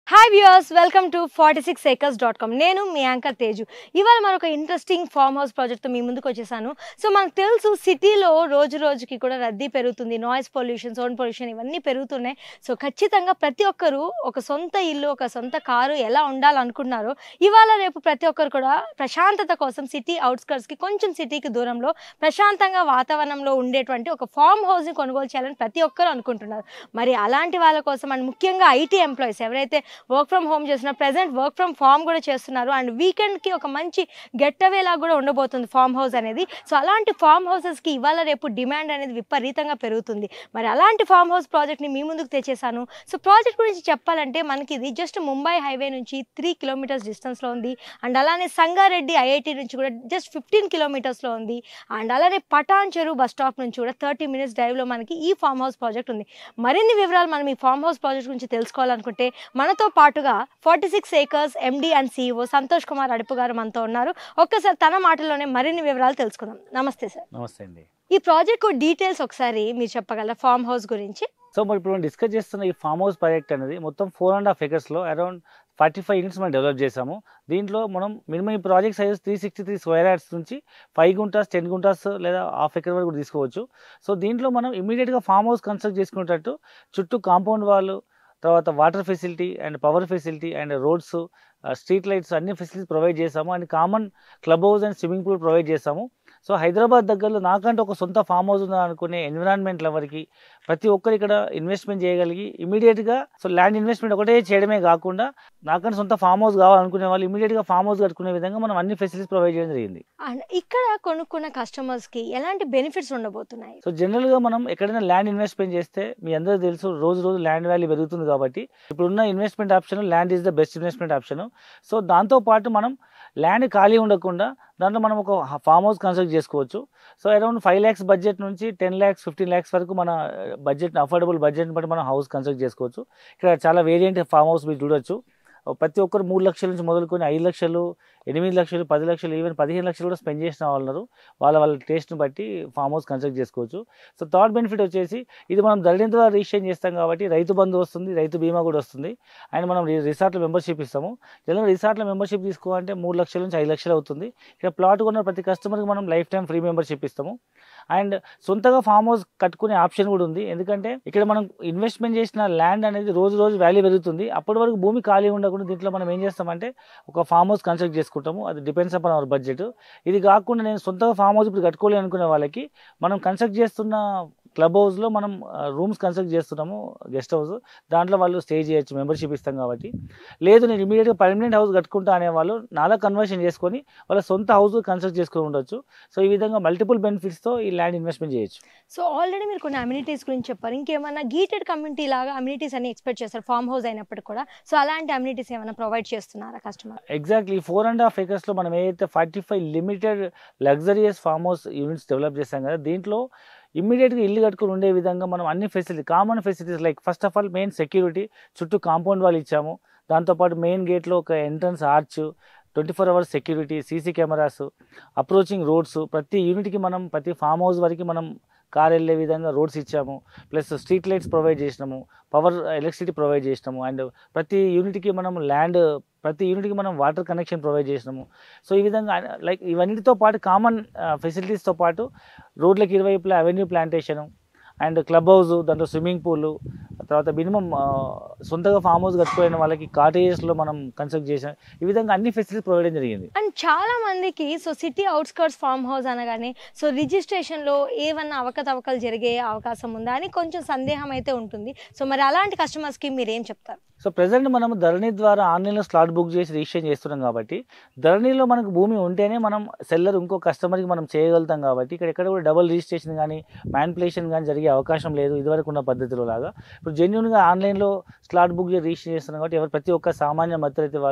hi viewers welcome to forty six acres dot com నేను మీ anchor Teju ఇవాళ మరొక ఇంట్రెస్టింగ్ ఫామ్ హౌస్ ప్రాజెక్ట్తో మీ ముందుకు వచ్చేసాను సో మనకు తెలుసు సిటీలో రోజు రోజుకి కూడా రద్దీ పెరుగుతుంది నాయిస్ పొల్యూషన్ సౌండ్ పొల్యూషన్ ఇవన్నీ పెరుగుతున్నాయి సో ఖచ్చితంగా ప్రతి ఒక్కరు ఒక సొంత ఇల్లు ఒక సొంత కారు ఎలా ఉండాలనుకుంటున్నారో ఇవాళ రేపు ప్రతి ఒక్కరు కూడా ప్రశాంతత కోసం సిటీ అవుట్స్కర్ట్స్కి కొంచెం సిటీకి దూరంలో ప్రశాంతంగా వాతావరణంలో ఉండేటువంటి ఒక ఫామ్ హౌస్ని కొనుగోలు చేయాలని ప్రతి ఒక్కరు అనుకుంటున్నారు మరి అలాంటి వాళ్ళ కోసం అండ్ ముఖ్యంగా ఐటీ ఎంప్లాయీస్ ఎవరైతే వర్క్ ఫ్రమ్ హోమ్ చేస్తున్నారు ప్రజెంట్ వర్క్ ఫ్రమ్ ఫామ్ కూడా చేస్తున్నారు అండ్ వీకెండ్కి ఒక మంచి గెట్ అవే లాగా కూడా ఉండబోతుంది ఫామ్ హౌస్ అనేది సో అలాంటి ఫామ్ హౌసెస్కి ఇవాళ రేపు డిమాండ్ అనేది విపరీతంగా పెరుగుతుంది మరి అలాంటి ఫామ్ హౌస్ ప్రాజెక్ట్ని మీ ముందుకు తెచ్చేసాను సో ప్రాజెక్ట్ గురించి చెప్పాలంటే మనకి ఇది జస్ట్ ముంబై హైవే నుంచి త్రీ కిలోమీటర్స్ డిస్టెన్స్లో ఉంది అండ్ అలానే సంగారెడ్డి ఐఐటి నుంచి కూడా జస్ట్ ఫిఫ్టీన్ కిలోమీటర్స్లో ఉంది అండ్ అలానే పటాన్ చెరువు బస్ స్టాప్ నుంచి కూడా థర్టీ మినిట్స్ డ్రైవ్లో మనకి ఈ ఫామ్ హౌస్ ప్రాజెక్ట్ ఉంది మరిన్ని వివరాలు మనం ఈ ఫామ్ హౌస్ ప్రాజెక్ట్ గురించి తెలుసుకోవాలనుకుంటే మనతో పాటుగా forty six acres MD and CEO Santosh Kumar Adupu garu మనతో ఉన్నారు ఒక్కసారి తన మాటల్లోనే మరిన్ని వివరాలు తెలుసుకుందాం నమస్తే సార్ నమస్తే అండి ఈ ప్రాజెక్ట్ డీటెయిల్స్ ఒకసారి మీరు చెప్పగలరా ఫామ్ హౌస్ గురించి సో మరి ఇప్పుడు మనం డిస్కస్ చేస్తున్న ఈ ఫామ్ హౌస్ ప్రాజెక్ట్ అనేది మొత్తం ఫోర్ అండ్ హాఫ్ ఎకర్స్లో అరౌండ్ ఫార్టీ ఫైవ్ యూనిట్స్ మనం డెవలప్ చేసాము దీంట్లో మనం మినిమం ఈ project size three sixty three square yards నుంచి ఫైవ్ గుంటాస్ టెన్ గుంటాస్ లేదా హాఫ్ ఎకర్ వరకు కూడా తీసుకోవచ్చు సో దీంట్లో మనం ఇమీడియట్గా ఫామ్ హౌస్ కన్స్ట్రక్ట్ చేసుకునేటట్టు చుట్టూ కాంపౌండ్ వాళ్ళు తర్వాత water facility and power facility and roads street lights అన్ని ఫెసిలిటీస్ ప్రొవైడ్ చేసాము and common club house and swimming pool provide చేసాము సో హైదరాబాద్ దగ్గరలో నాకంటే ఒక సొంత ఫామ్ హౌస్ ఉందా అనుకునే ఎన్విరాన్మెంట్ లవర్కి ప్రతి ఒక్కరు ఇక్కడ ఇన్వెస్ట్మెంట్ చేయగలిగి ఇమీడియట్గా సో ల్యాండ్ ఇన్వెస్ట్మెంట్ ఒకటే చేయడమే కాకుండా నాకంటే సొంత ఫామ్ హౌస్ కావాలనుకునే వాళ్ళు ఇమీడియట్గా ఫామ్ హౌస్ కట్టుకునే విధంగా మనం అన్ని ఫెసిలిటీస్ ప్రొవైడ్ చేయడం జరిగింది అండ్ ఇక్కడ కొనుక్కున్న కస్టమర్స్కి ఎలాంటి బెనిఫిట్స్ ఉండబోతున్నాయి సో జనరల్గా మనం ఎక్కడైనా ల్యాండ్ ఇన్వెస్ట్మెంట్ చేస్తే మీ అందరూ తెలుసు రోజు రోజు ల్యాండ్ వాల్యూ పెరుగుతుంది కాబట్టి ఇప్పుడున్న investment option land is the best investment option so దాంతోపాటు మనం ల్యాండ్ ఖాళీ ఉండకుండా దాంట్లో మనం ఒక ఫామ్ హౌస్ కన్స్ట్రక్ట్ చేసుకోవచ్చు so around five lakhs budget నుంచి టెన్ ల్యాక్స్ ఫిఫ్టీన్ ల్యాక్స్ వరకు మన బడ్జెట్ అఫోర్డబుల్ బడ్జెట్ బట్టి మనం హౌస్ కన్స్ట్రక్ట్ చేసుకోవచ్చు ఇక్కడ చాలా వేరియంట్ ఫామ్ హౌస్ మీరు చూడొచ్చు ప్రతి ఒక్కరు మూడు లక్షల నుంచి మొదలుకొని ఐదు లక్షలు ఎనిమిది లక్షలు పది లక్షలు ఈవెన్ పదిహేను లక్షలు కూడా స్పెండ్ చేసిన వాళ్ళు ఉన్నారు వాళ్ళ వాళ్ళ టేస్ట్ని బట్టి ఫామ్ హౌస్ కన్స్ట్రక్ట్ చేసుకోవచ్చు సో థర్డ్ బెనిఫిట్ వచ్చేసి ఇది మనం ధరణి ద్వారా రిజిస్ట్రేషన్ చేస్తాం కాబట్టి రైతు బంధు వస్తుంది రైతు బీమా కూడా వస్తుంది అండ్ మనం రి- రిసార్ట్లో మెంబర్షిప్ ఇస్తాము జనరల్ రిసార్ట్లో మెంబర్షిప్ తీసుకోవాలంటే మూడు లక్షల నుంచి ఐదు లక్షలు అవుతుంది ఇక్కడ ప్లాట్ కొన్న ప్రతి కస్టమర్కి మనం లైఫ్ టైం ఫ్రీ మెంబర్షిప్ ఇస్తాము అండ్ సొంతగా ఫామ్ హౌస్ కట్టుకునే ఆప్షన్ కూడా ఉంది ఎందుకంటే ఇక్కడ మనం ఇన్వెస్ట్మెంట్ చేసిన ల్యాండ్ అనేది రోజు రోజు వాల్యూ పెరుగుతుంది అప్పటి వరకు భూమి ఖాళీ ఉండకుండా దీంట్లో మనం ఏం చేస్తామంటే ఒక ఫామ్ హౌస్ కన్స్ట్రక్ట్ చేసుకుంటాము అది డిపెండ్స్ అపాన్ అవర్ బడ్జెట్ ఇది కాకుండా నేను సొంతగా ఫామ్ హౌస్ ఇప్పుడు కట్టుకోవాలి అనుకునే వాళ్ళకి మనం కన్స్ట్రక్ట్ చేస్తున్న క్లబ్ హౌస్లో మనం రూమ్స్ కన్స్ట్రక్ట్ చేస్తున్నాము గెస్ట్ హౌస్ దాంట్లో వాళ్ళు స్టే చేయొచ్చు మెంబర్షిప్ ఇస్తాం కాబట్టి లేదు నేను ఇమీడియట్గా పర్మనెంట్ హౌస్ కట్టుకుంటా అనే వాళ్ళు నాలా కన్వర్షన్ చేసుకొని వాళ్ళ సొంత హౌస్ కన్స్ట్రక్ట్ చేసుకొని ఉండొచ్చు సో ఈ విధంగా మల్టిపుల్ బెనిఫిట్స్తో ఈ ల్యాండ్ ఇన్వెస్ట్మెంట్ చేయొచ్చు సో ఆల్రెడీ మీరు కొన్ని అమ్యూనిటీస్ గురించి చెప్పారు ఇంకేమన్నా గీటెడ్ కమ్యూనిటీ లాగా అమ్యూనిటీస్ అని ఎక్స్పెక్ట్ చేస్తారు ఫామ్ హౌస్ అయినప్పటికీ కూడా సో అలాంటి అమ్యూనిటీస్ ఏమైనా ప్రొవైడ్ చేస్తున్నారా customer exactly four and half ఏకర్స్లో మనం ఏదైతే forty five limited luxurious farm house units develop చేస్తాం కదా దీంట్లో ఇమ్మీడియట్గా ఇల్లు కట్టుకుని ఉండే విధంగా మనం అన్ని facility common facilities like first of all main security చుట్టూ కాంపౌండ్ వాళ్ళు ఇచ్చాము దాంతోపాటు మెయిన్ గేట్లో ఒక entrance arch twenty four hours security CC cameras approaching roads ప్రతి యూనిట్కి మనం ప్రతి ఫామ్ హౌస్ వరకు మనం కార్ వెళ్ళే విధంగా రోడ్స్ ఇచ్చాము ప్లస్ స్ట్రీట్ లైట్స్ ప్రొవైడ్ చేసినాము పవర్ ఎలక్ట్రిసిటీ ప్రొవైడ్ చేసినాము అండ్ ప్రతి యూనిట్కి మనం ల్యాండ్ ప్రతి యూనిట్కి మనం వాటర్ కనెక్షన్ ప్రొవైడ్ చేసినాము సో ఈ విధంగా లైక్ ఇవన్నిటితో పాటు కామన్ ఫెసిలిటీస్తో పాటు రోడ్లకి ఇరువైపులా avenue plantation and club house దాంట్లో స్విమ్మింగ్ పూల్ తర్వాత మినిమం సొంతగా ఫామ్ హౌస్ కట్టుకోయిన వాళ్ళకి కాటేజెస్లో మనం కన్స్ట్రక్ట్ చేసాం ఈ విధంగా అన్ని ఫెసిలిటీస్ ప్రొవైడ్ చేయడం జరిగింది అండ్ చాలా మందికి so city outskirts farm house అనగానే సో రిజిస్ట్రేషన్లో ఏమన్నా అవకతవకలు జరిగే అవకాశం ఉందా అని కొంచెం సందేహం అయితే ఉంటుంది సో మరి అలాంటి కస్టమర్స్కి మీరు ఏం చెప్తారు సో ప్రజెంట్ మనం ధరణి ద్వారా ఆన్లైన్లో స్లాట్ బుక్ చేసి రిజిస్ట్రేషన్ చేస్తున్నాం కాబట్టి ధరణిలో మనకు భూమి ఉంటేనే మనం సెల్లర్ ఇంకో కస్టమర్కి మనం చేయగలుగుతాం కాబట్టి ఇక్కడ ఎక్కడ కూడా డబుల్ రిజిస్ట్రేషన్ కానీ మ్యాన్పులేషన్ కానీ జరిగే అవకాశం లేదు ఇదివరకు ఉన్న పద్ధతిలో లాగా ఇప్పుడు జెన్యున్గా ఆన్లైన్లో స్లాట్ బుక్ చేసి రిజిస్ట్రేషన్ చేస్తున్నాం కాబట్టి ఎవరు ప్రతి ఒక్క సామాన్య మధ్యతరగతి వాళ్ళు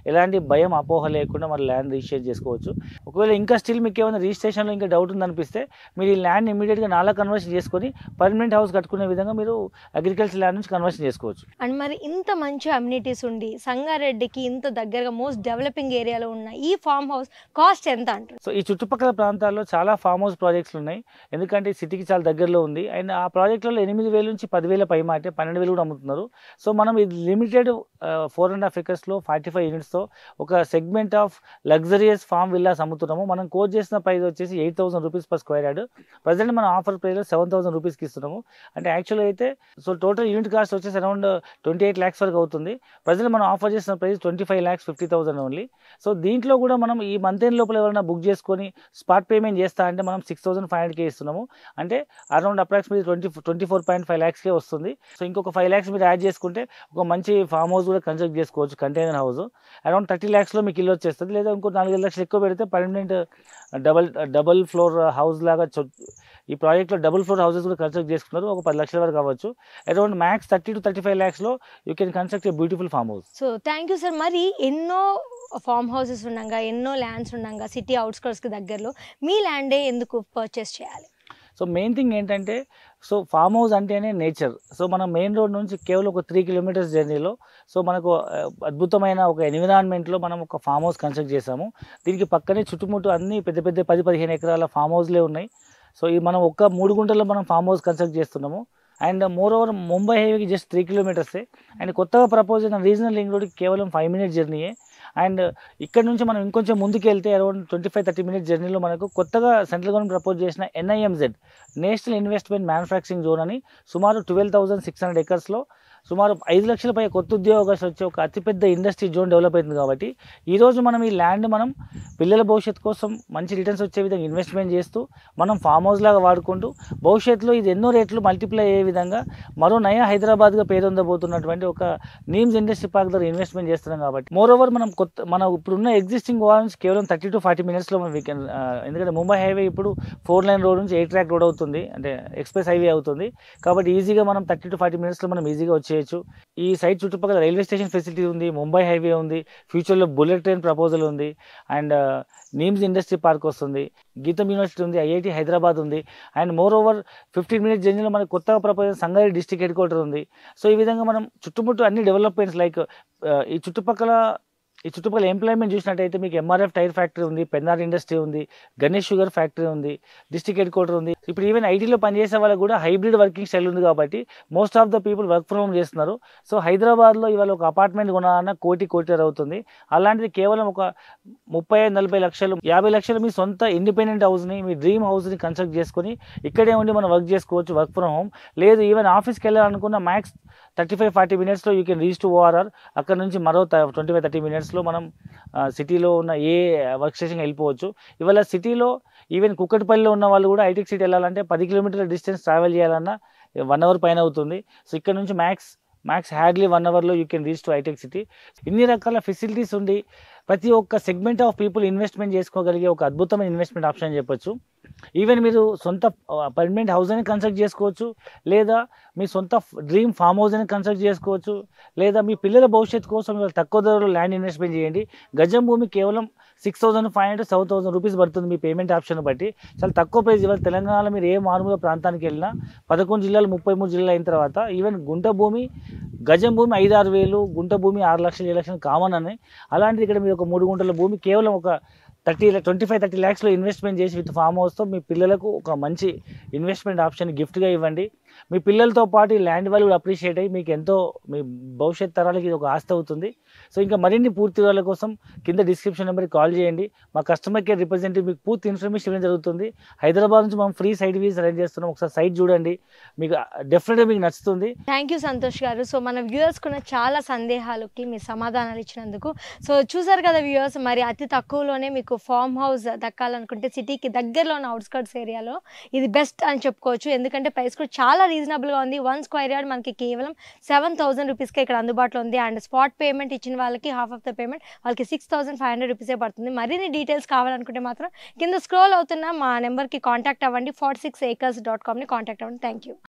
ఎలాంటి భయం అపోహ లేకుండా మరి ల్యాండ్ రిజిస్ట్రేట్ చేసుకోవచ్చు ఒకవేళ ఇంకా స్టిల్ మీకు ఏమైనా రిజిస్ట్రేషన్లో ఇంకా డౌట్ ఉందనిపిస్తే మీరు ఈ ల్యాండ్ ఇమీడియట్గా నాలా కన్వర్షన్ చేసుకొని పర్మనెంట్ హౌస్ కట్టుకునే విధంగా మీరు అగ్రికల్చర్ ల్యాండ్ నుంచి కన్వర్షన్ చేసుకోవచ్చు అండ్ మరి ఇంత మంచి అమ్యూనిటీస్ ఉండి సంగారెడ్డికి ఇంత దగ్గరగా మోస్ట్ డెవలపింగ్ ఏరియాలో ఉన్న ఈ ఫామ్ హౌస్ కాస్ట్ ఎంత అంటారు సో ఈ చుట్టుపక్కల ప్రాంతాల్లో చాలా ఫామ్ హౌస్ ప్రాజెక్ట్స్ ఉన్నాయి ఎందుకంటే సిటీకి చాలా దగ్గరలో ఉంది అండ్ ఆ ప్రాజెక్టులలో ఎనిమిది వేల నుంచి పదివేల పై మాట పన్నెండు వేలు కూడా అమ్ముతున్నారు సో మనం ఇది లిమిటెడ్ ఫోర్ అండ్ హాఫ్ ఎకర్స్లో ఫార్టీ ఫైవ్ యూనిట్స్తో ఒక segment of luxurious farm villas అమ్ముతున్నాము మనం కోట్ చేసిన ప్రైస్ వచ్చేసి eight thousand rupees per square yard present మనం ఆఫర్ ప్రైస్లో సెవెన్ థౌసండ్ రూపీస్కి ఇస్తున్నాము అంటే యాక్చువల్గా అయితే సో టోటల్ యూనిట్ కాస్ట్ వచ్చేసి అరౌండ్ ట్వంటీ ఎయిట్ ల్యాక్స్ వరకు అవుతుంది ప్రజెంట్ మనం ఆఫర్ చేసిన price twenty five lakhs fifty thousand only so దీంట్లో కూడా మనం ఈ మంత్ ఎండ్ లోపల ఎవరైనా బుక్ చేసుకొని స్పాట్ పేమెంట్ చేస్తా అంటే మనం సిక్స్ థౌసండ్ ఫైవ్ హండ్రెడ్కే ఇస్తున్నాము అంటే around approximately twenty twenty four point five ల్యాక్స్కే వస్తుంది సో ఇంకొక ఫైవ్ ల్యాక్స్ మీరు యాడ్ చేసుకుంటే ఒక మంచి ఫామ్ హౌస్ కూడా కన్స్ట్రక్ట్ చేసుకోవచ్చు కంటైనర్ హౌస్ అరౌండ్ థర్టీ ల్యాక్స్లో మీకు ఇల్లు వచ్చేస్తుంది లేదా ఇంకో నాలుగైదు లక్షలు ఎక్కువ పెడితే permanent double double floor house లాగా చొ- ఈ ప్రాజెక్ట్లో డబుల్ ఫ్లోర్ హౌసెస్ కూడా కన్స్ట్రక్ట్ చేసుకున్నారు ఒక పది లక్షల వరకు అవ్వచ్చు around max thirty to thirty five ల్యాక్స్లో you can construct a beautiful farm house so thank you sir మరి ఎన్నో ఫామ్ హౌసెస్ ఉండగా ఎన్నో ల్యాండ్స్ ఉండగా సిటీ అవుట్స్కర్ట్స్కి దగ్గరలో మీ ల్యాండే ఎందుకు పర్చేస్ చేయాలి సో మెయిన్ థింగ్ ఏంటంటే సో ఫామ్ హౌస్ అంటేనే నేచర్ సో మనం మెయిన్ రోడ్ నుంచి కేవలం ఒక త్రీ కిలోమీటర్స్ జర్నీలో సో మనకు ఆ, అద్భుతమైన ఒక ఎన్విరాన్మెంట్లో మనం ఒక ఫామ్ హౌస్ కన్స్ట్రక్ట్ చేసాము దీనికి పక్కనే చుట్టుముట్టు అన్ని పెద్ద పెద్ద పది పదిహేను ఎకరాల ఫామ్ హౌస్లే ఉన్నాయి సో ఈ మనం ఒక్క మూడు గుంటల్లో మనం ఫామ్ హౌస్ కన్స్ట్రక్ట్ చేస్తున్నాము అండ్ మోర్ ఓవర్ ముంబై హైవేకి జస్ట్ త్రీ కిలోమీటర్సే అండ్ కొత్తగా ప్రపోజ్ అయిన రీజనల్ లింక్ రోడ్కి కేవలం ఫైవ్ మినిట్స్ జర్నీయే అండ్ ఇక్కడ నుంచి మనం ఇంకొంచెం ముందుకు వెళ్తే around twenty five thirty minutes జర్నీలో మనకు కొత్తగా సెంట్రల్ గవర్నమెంట్ ప్రపోజ్ చేసిన NIMZ national investment manufacturing zone అని సుమారు ట్వెల్వ్ థౌసండ్ సిక్స్ హండ్రెడ్ ఎకర్స్లో సుమారు ఐదు లక్షల పై కొత్త ఉద్యోగాలు వచ్చే ఒక అతిపెద్ద ఇండస్ట్రీ జోన్ డెవలప్ అవుతుంది కాబట్టి ఈరోజు మనం ఈ ల్యాండ్ మనం పిల్లల భవిష్యత్తు కోసం మంచి రిటర్న్స్ వచ్చే విధంగా ఇన్వెస్ట్మెంట్ చేస్తూ మనం ఫామ్ హౌస్ లాగా వాడుకుంటూ భవిష్యత్తులో ఇది ఎన్నో రేట్లు మల్టిప్లై అయ్యే విధంగా మరో నయా హైదరాబాద్గా పేరొందబోతున్నటువంటి ఒక నీమ్స్ ఇండస్ట్రీ పార్క్ దగ్గర ఇన్వెస్ట్మెంట్ చేస్తున్నాం కాబట్టి మోర్ ఓవర్ మనం కొత్త మన ఇప్పుడున్న ఎగ్జిస్టింగ్ వాల్ నుంచి కేవలం థర్టీ టు ఫార్టీ మినిట్స్లో మనం వీ కెన్ ఎందుకంటే ముంబై హైవే ఇప్పుడు ఫోర్ లైన్ రోడ్ నుంచి ఎయిట్ ట్రాక్ రోడ్ అవుతుంది అంటే ఎక్స్ప్రెస్ హైవే అవుతుంది కాబట్టి ఈజీగా మనం థర్టీ టు ఫార్టీ మినిట్స్లో మనం ఈజీగా వచ్చేయచ్చు ఈ సైట్ చుట్టుపక్కల రైల్వే స్టేషన్ ఫెసిలిటీ ఉంది ముంబై హైవే ఉంది ఫ్యూచర్లో బుల్లెట్ ట్రైన్ ప్రపోజల్ ఉంది అండ్ నీమ్స్ ఇండస్ట్రీ పార్క్ వస్తుంది గీతం యూనివర్సిటీ ఉంది ఐఐటి హైదరాబాద్ ఉంది and moreover fifteen minutes జర్నీలో మనకు కొత్తగా proposal Sangareddy district headquarter ఉంది సో ఈ విధంగా మనం చుట్టుముట్టు అన్ని డెవలప్మెంట్స్ లైక్ ఈ చుట్టుపక్కల ఈ చుట్టుపక్కల ఎంప్లాయ్మెంట్ చూసినట్టయితే మీకు ఎంఆర్ఎఫ్ టైర్ ఫ్యాక్టరీ ఉంది పెన్నార్ ఇండస్ట్రీ ఉంది గణేష్ షుగర్ ఫ్యాక్టరీ ఉంది డిస్ట్రిక్ట్ హెడ్ క్వార్టర్ ఉంది ఇప్పుడు ఈవెన్ ఐటీలో పనిచేసే వాళ్ళకి కూడా హైబ్రిడ్ వర్కింగ్ స్టైల్ ఉంది కాబట్టి most of the people work from home చేస్తున్నారు సో హైదరాబాద్లో ఇవాళ ఒక అపార్ట్మెంట్ కొనాలన్నా కోటి కోటి అవుతుంది అలాంటిది కేవలం ఒక ముప్పై ఐదు నలభై లక్షలు యాభై లక్షలు మీ సొంత ఇండిపెండెంట్ హౌస్ని మీ డ్రీమ్ హౌస్ని కన్స్ట్రక్ట్ చేసుకొని ఇక్కడే ఉండి మనం వర్క్ చేసుకోవచ్చు వర్క్ ఫ్రమ్ హోమ్ లేదు ఈవెన్ ఆఫీస్కి వెళ్ళాలనుకున్న మ్యాక్స్ థర్టీ ఫైవ్ ఫార్టీ మినిట్స్లో you can reach to ORR అక్కడ నుంచి మరో ట్వంటీ ఫైవ్ థర్టీ మినిట్స్లో మనం సిటీలో ఉన్న ఏ వర్క్ స్టేషన్కి వెళ్ళిపోవచ్చు ఇవాళ సిటీలో ఈవెన్ కుక్కటిపల్లిలో ఉన్న వాళ్ళు కూడా ఐటెక్ సిటీ వెళ్ళాలంటే పది కిలోమీటర్ల డిస్టెన్స్ ట్రావెల్ చేయాలన్నా వన్ అవర్ పైన అవుతుంది సో ఇక్కడ నుంచి మ్యాక్స్ మ్యాక్స్ హ్యాడ్లీ వన్ అవర్లో యూ కెన్ రీచ్ టు హైటెక్ సిటీ ఇన్ని రకాల ఫెసిలిటీస్ ఉండి ప్రతి ఒక్క సెగ్మెంట్ ఆఫ్ పీపుల్ ఇన్వెస్ట్మెంట్ చేసుకోగలిగే ఒక అద్భుతమైన ఇన్వెస్ట్మెంట్ ఆప్షన్ అని చెప్పొచ్చు ఈవెన్ మీరు సొంత పర్మనెంట్ హౌస్ అని కన్స్ట్రక్ట్ చేసుకోవచ్చు లేదా మీ సొంత డ్రీమ్ ఫామ్ హౌస్ అని కన్స్ట్రక్ట్ చేసుకోవచ్చు లేదా మీ పిల్లల భవిష్యత్తు కోసం ఇవాళ తక్కువ ధరలో ల్యాండ్ ఇన్వెస్ట్మెంట్ చేయండి గజం భూమి కేవలం six thousand five hundred seven thousand rupees పడుతుంది మీ పేమెంట్ ఆప్షన్ బట్టి చాలా తక్కువ ప్రైస్ ఇవాళ తెలంగాణలో మీరు ఏ మారుమూల ప్రాంతానికి వెళ్ళినా పదకొండు జిల్లాలు ముప్పై మూడు జిల్లాలు అయిన తర్వాత ఈవెన్ గుంట భూమి గజం భూమి ఐదు ఆరు వేలు గుంట భూమి ఆరు లక్షలు ఏడు లక్షలు కామన్ అని అలాంటిది ఇక్కడ మీరు ఒక మూడు గుంటల భూమి కేవలం ఒక థర్టీ ట్వంటీ ఫైవ్ థర్టీ ల్యాక్స్లో ఇన్వెస్ట్మెంట్ చేసి విత్ ఫామ్ హౌస్తో మీ పిల్లలకు ఒక మంచి ఇన్వెస్ట్మెంట్ ఆప్షన్ గిఫ్ట్గా ఇవ్వండి మీ పిల్లలతో పాటు ఈ ల్యాండ్ వాల్యూ అప్రిషియేట్ అయ్యి మీకు ఎంతో మీ భవిష్యత్ తరాలకి ఇది ఒక ఆస్తి అవుతుంది సో ఇంకా మరిన్ని పూర్తి వివరాల కోసం కింద డిస్క్రిప్షన్ నెంబర్కి కాల్ చేయండి మా కస్టమర్ కేర్ రిప్రజెంటేటివ్ మీకు పూర్తి ఇన్ఫర్మేషన్ ఇవ్వడం జరుగుతుంది హైదరాబాద్ నుంచి మనం ఫ్రీ సైట్ వీస్ అరేంజ్ చేస్తున్నాం ఒకసారి సైట్ చూడండి మీకు డెఫినెట్గా మీకు నచ్చుతుంది థ్యాంక్ యూ సంతోష్ గారు సో మన వ్యూవర్స్ కున్న చాలా సందేహాలకి మీ సమాధానాలు ఇచ్చినందుకు సో చూసారు కదా వ్యూవర్స్ మరి అతి తక్కువలోనే మీకు ఫామ్ హౌస్ దక్కాలనుకుంటే సిటీకి దగ్గరలో ఉన్న అవుట్స్కర్ట్స్ ఏరియాలో ఇది బెస్ట్ అని చెప్పుకోవచ్చు ఎందుకంటే ప్రైస్ కూడా చాలా రీజనబుల్గా ఉంది వన్ స్క్వేర్ యార్డ్ మనకి కేవలం సెవెన్ థౌసండ్ రూపీస్కి ఇక్కడ అందుబాటులో ఉంది అండ్ స్పాట్ పేమెంట్ ఇచ్చిన వాళ్ళకి హాఫ్ ఆఫ్ ద పేమెంట్ వాళ్ళకి సిక్స్ థౌసండ్ ఫైవ్ హండ్రెడ్ రూపీసే పడుతుంది మరిన్ని డీటెయిల్స్ కావాలనుకుంటే మాత్రం కింద స్క్రోల్ అవుతున్న మా నెంబర్కి కాంటాక్ట్ అవ్వండి ఫార్టీ సిక్స్ ఏకర్స్ డాట్ కామ్ని కాంటాక్ట్ అవ్వండి థ్యాంక్ యూ